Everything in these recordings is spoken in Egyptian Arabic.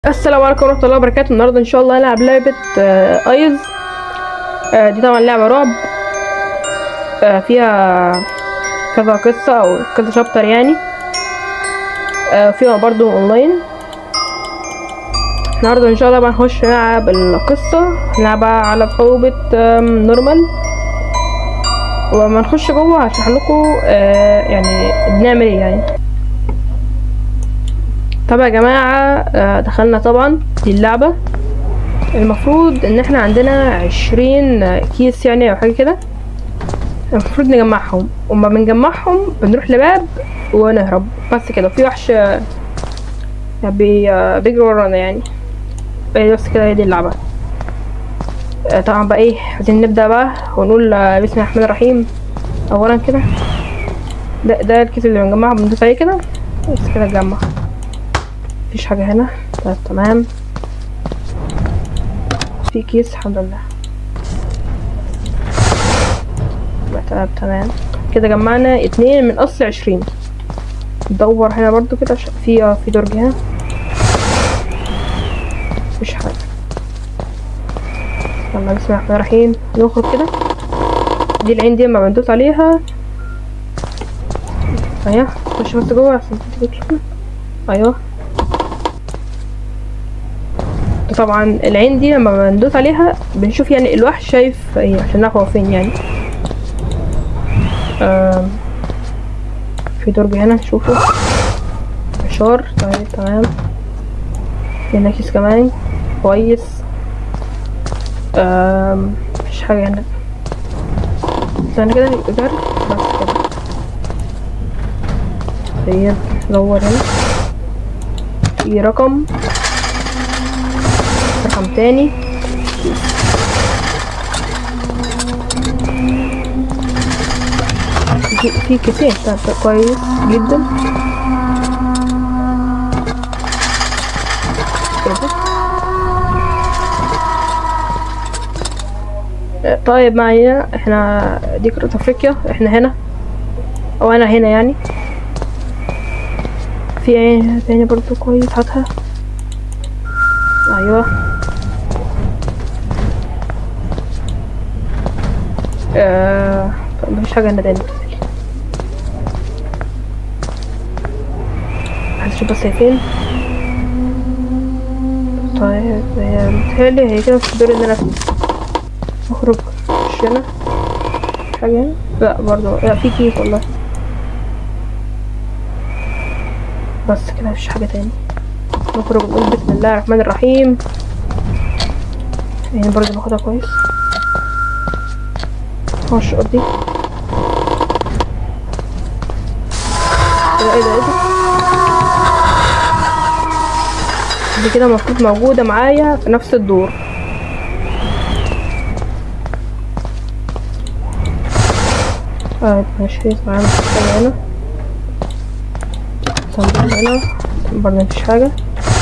السلام عليكم ورحمة الله وبركاته النهاردة إن شاء الله هنلعب لعبة آه، أيز آه، دي طبعا لعبة رعب آه، فيها كذا قصة أو كذا شابتر يعني آه، فيها برضو أونلاين النهاردة إن شاء الله بقى نخش نلعب القصة نلعبها على صعوبة آم، نورمال وما نخش جوه هشرح لكم آه، يعني بنعمل ايه يعني طبعا يا جماعة آه، دخلنا طبعا دي اللعبة المفروض ان احنا عندنا عشرين كيس يعني او حاجة كده المفروض نجمعهم وما بنجمعهم بنروح لباب ونهرب بس كده في وحش آه، بي آه، بيجري ورانا يعني هي بس كده هي دي اللعبة آه، طبعا بقى ايه عايزين نبدأ بقى ونقول آه، بسم الله الرحمن الرحيم اولا كده ده ده الكيس اللي بنجمعه بندوس عليه كده بس كده اتجمع مفيش حاجة هنا طيب تمام في كيس الحمد لله طيب تمام كده جمعنا اتنين من اصل عشرين ندور هنا برضو كده عشان في اه في درج هنا مفيش حاجة يلا بسم الله الرحمن الرحيم نخرج كده دي العين دي لما بندوس عليها ايوه خش بس جوه عشان تيجي تشوفنا ايوه طبعا العين دي لما بندوس عليها بنشوف يعني الوحش شايف ايه عشان نعرف هو فين يعني آم، في درج هنا نشوفه اشار طيب تمام في هنا كيس كمان كويس آم، مفيش حاجة هنا استنى كده نجرب بس كده طيب ندور هنا في رقم رقم تاني في- في كتير طيب طيب كويس جدا كده آه، طيب معايا احنا دي قارة افريقيا احنا هنا او انا هنا يعني في عين تاني برضو كويس هاتها ايوه آه... طب مفيش حاجة هنا تاني عايز اشوف بس هي فين طيب هي متهيألي هي كده في الدور اللي انا فيه اخرج مش هنا مفيش حاجة هنا لا برضه لا في كيس والله بس كده مفيش حاجة تاني نخرج ونقول بسم الله الرحمن الرحيم يعني برضه باخدها كويس خش قضي ايه ده ايه ده ايه ده دي كده المفروض موجودة معايا في نفس الدور طيب ماشي معانا حاجة هنا صندوق هنا برضه مفيش حاجة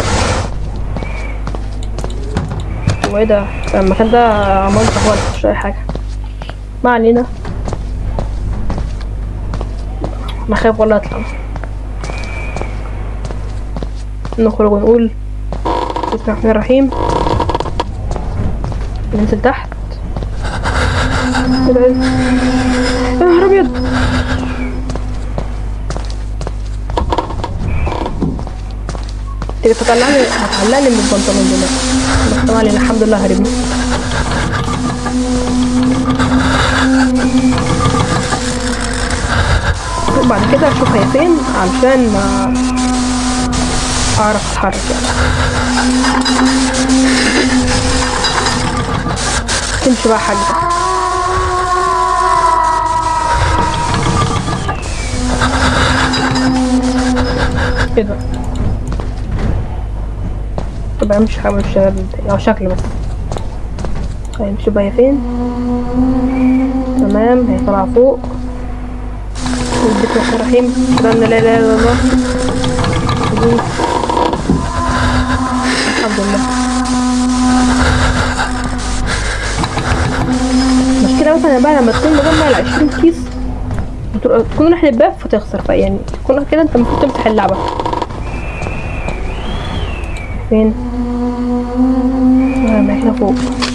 وايه ده المكان ده عملت خالص مش اي حاجة ما علينا ما خايف ولا اطلع نخرج ونقول بسم الله الرحمن الرحيم ننزل تحت ايه ده ايه ده؟ يا نهار ابيض تيجي تطلعني هتعلقني من البنطلون دلوقتي بس طبعا لأن الحمد لله هربني وبعد كده اشوف هي فين علشان آه، اعرف اتحرك يعني تمشي بقى حاجة ايه ده طبعا مش حاجة مش او شكل بس طيب نشوف بقى هي فين تمام هي طالعة فوق بسم الله الرحمن الرحيم اشهد ان لا اله الا الله وجود. الحمد لله المشكلة مثلا بقى لما تكون مجمع العشرين كيس بتبقى- تكون رايح للباب فتخسر فيعني تكون كده انت المفروض تمسح اللعبة فين فوق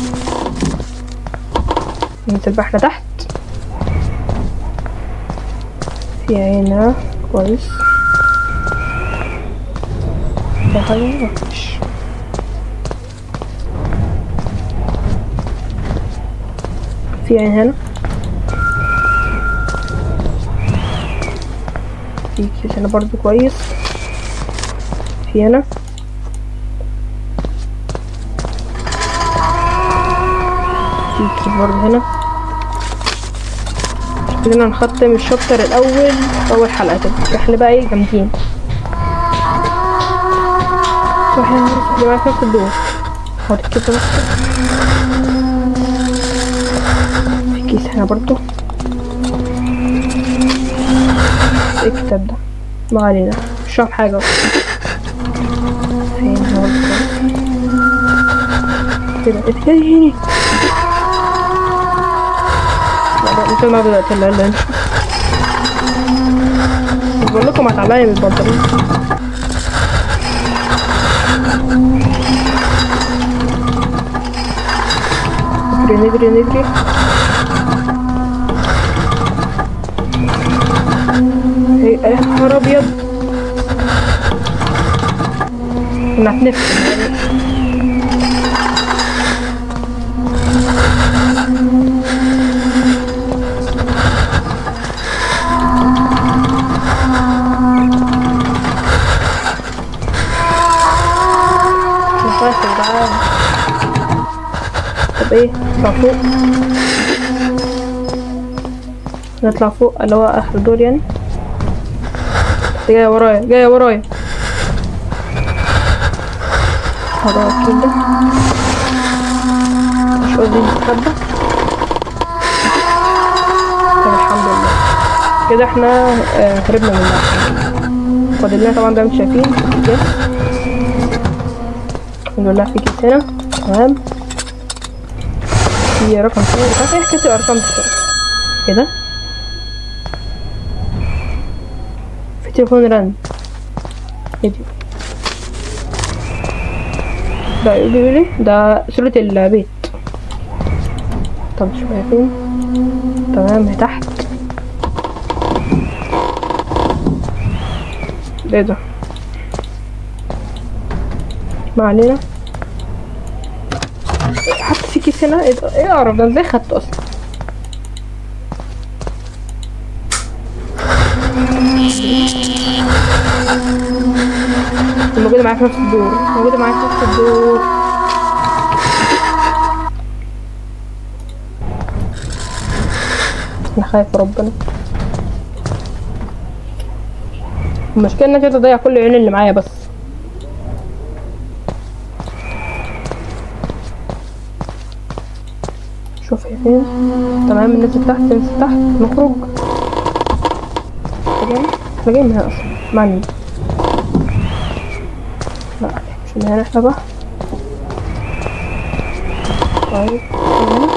ننزل بقى احنا تحت في عينة كويس ده حاجة مفيش في عين هنا في كيس هنا برضو كويس في هنا في كيس برضو هنا خلينا نختم الشابتر الاول في اول حلقه كده احنا بقى ايه جامدين واحنا اللي معاك في الدور حاضر كده بس في كيس هنا برضو ايه الكتاب ده ما علينا مش فاهم حاجه فين هو الكتاب؟ كده ايه ده هنا انت ما بدأت الا الا نشوف بقول لكم هتعلقني بالبنطلون نجري نجري نجري ايه يا نهار ابيض كنا هتنفس نخاف يا جدعان طب ايه نطلع فوق نطلع فوق اللي هو اخر دور يعني جاية ورايا جاية ورايا خلاص كده مش قصدي نستخبى طب الحمد لله كده احنا آه، هربنا من اللعبة فاضل لنا طبعا ده مش شايفين كيس الحمد لله في كيس هنا تمام في رقم كده مش عارفة ايه حكاية الارقام دي كده في تليفون رن فيديو ده بيقول لي ده صورة البيت طب شوية فين تمام هي تحت ايه ده ما علينا حتى في كيس هنا ايه ده؟ ايه اعرف ده ازاي خدته اصلا موجودة معايا في نفس الدور موجودة معايا في نفس الدور انا خايف ربنا المشكلة ان انا كده اضيع كل العيون اللي معايا بس شوف هي فين تمام ننزل تحت ننزل تحت نخرج تمام احنا جايين من هنا اصلا معني لا مش من هنا احنا بقى طيب من هنا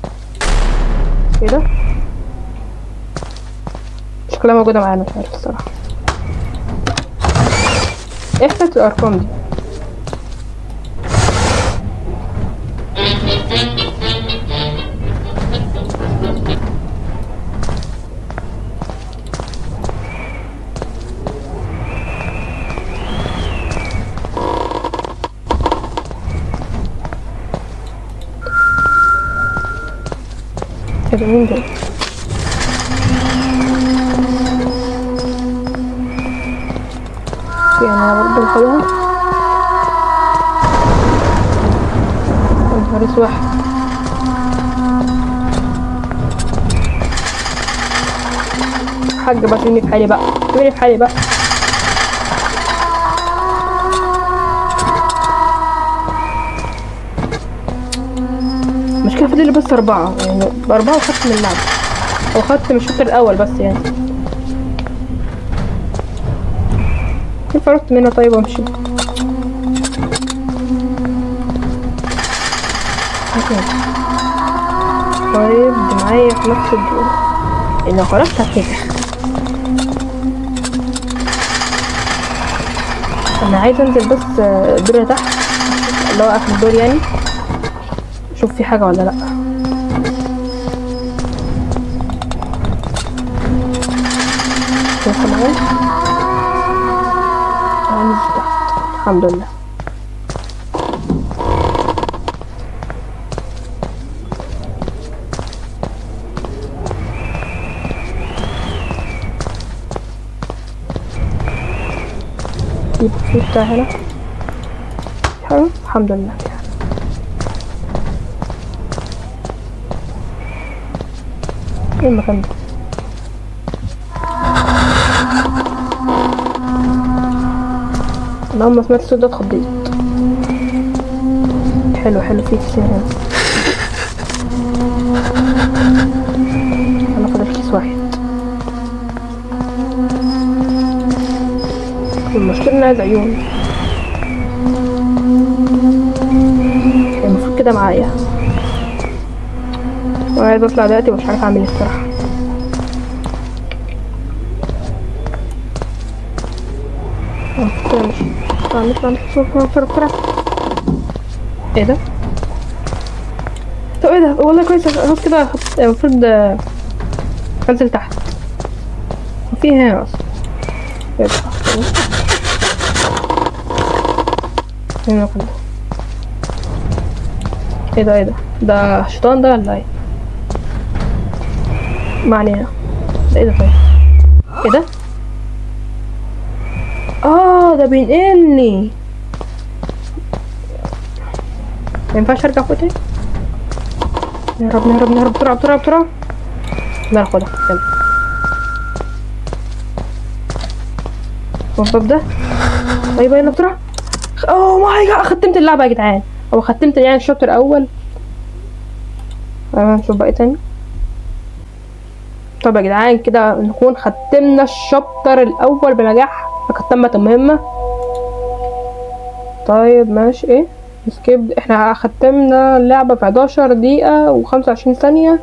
كده شكلها موجودة معانا مش عارف الصراحة ايه حكاية الأرقام دي؟ ايه ده مين ده؟ يعني انا برضه باخدها يا نهار اسود حاج بقى سيبني في حالي بقى سيبني في حالي بقى المشكلة فاضل لي بس أربعة يعني بأربعة وخدت من اللعبة أو خدت من الشوط الأول بس يعني كيف عرفت منها طيب وامشي أوكي. طيب دي معايا في نفس الدور لو خرجت هتنجح انا عايز انزل بس الدور اللي تحت اللي هو اخر الدور يعني شوف في حاجة ولا لأ شوف معايا هنزل تحت الحمد لله في في بتاع هنا حلو الحمد لله ايه المكان ده انا اول ما سمعت الصوت ده اتخضيت حلو حلو في كيسين هنا انا فاضل كيس واحد المشكلة اني عايز عيون المفروض كده معايا وانا عايز اطلع دلوقتي مش عارف اعمل ايه الصراحة المفروض كده مش نطلع نطلع نطلع بسرعة بسرعة ايه ده؟ طب ايه ده؟ والله كويس خلاص كده خط- المفروض آه، انزل تحت في هنا اصلا ايه ده؟ فين المكان ده؟ ايه ده ايه ده؟ ده شيطان ده ولا ايه؟ ما علينا ده ايه ده طيب؟ ايه ده؟ اه ده بينقلني ما ينفعش ارجع فوق تاني نهرب نهرب نهرب بسرعة بسرعة بسرعة لا ناخدها يلا هو الباب ده طيب يلا بسرعة اوه ماي جاد ختمت اللعبة يا جدعان او ختمت يعني الشابتر الاول تمام نشوف بقى إيه تاني طب يا جدعان كده نكون ختمنا الشابتر الاول بنجاح فقد تمت المهمة طيب ماشي ايه سكيب احنا ختمنا اللعبة في 11 دقيقة و25 ثانية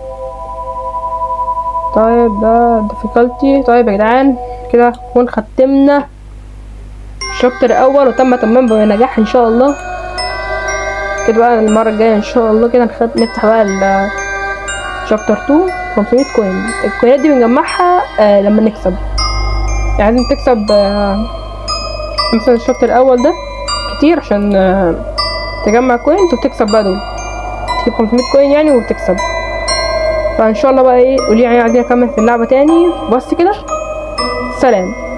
طيب ده difficulty طيب يا جدعان كده نكون ختمنا الشابتر الاول وتم تمام بنجاح ان شاء الله كده بقى المرة الجاية ان شاء الله كده نخد... نفتح بقى ال شابتر 2 500 كوين الكوينات دي بنجمعها آه لما نكسب يعني لازم تكسب آه مثلا الشابتر الاول ده كتير عشان آه تجمع كوينز وتكسب بقى دول تجيب 500 كوين يعني وتكسب فان شاء الله بقى ايه قولي يعني عايزين اكمل في اللعبة تاني بس كده سلام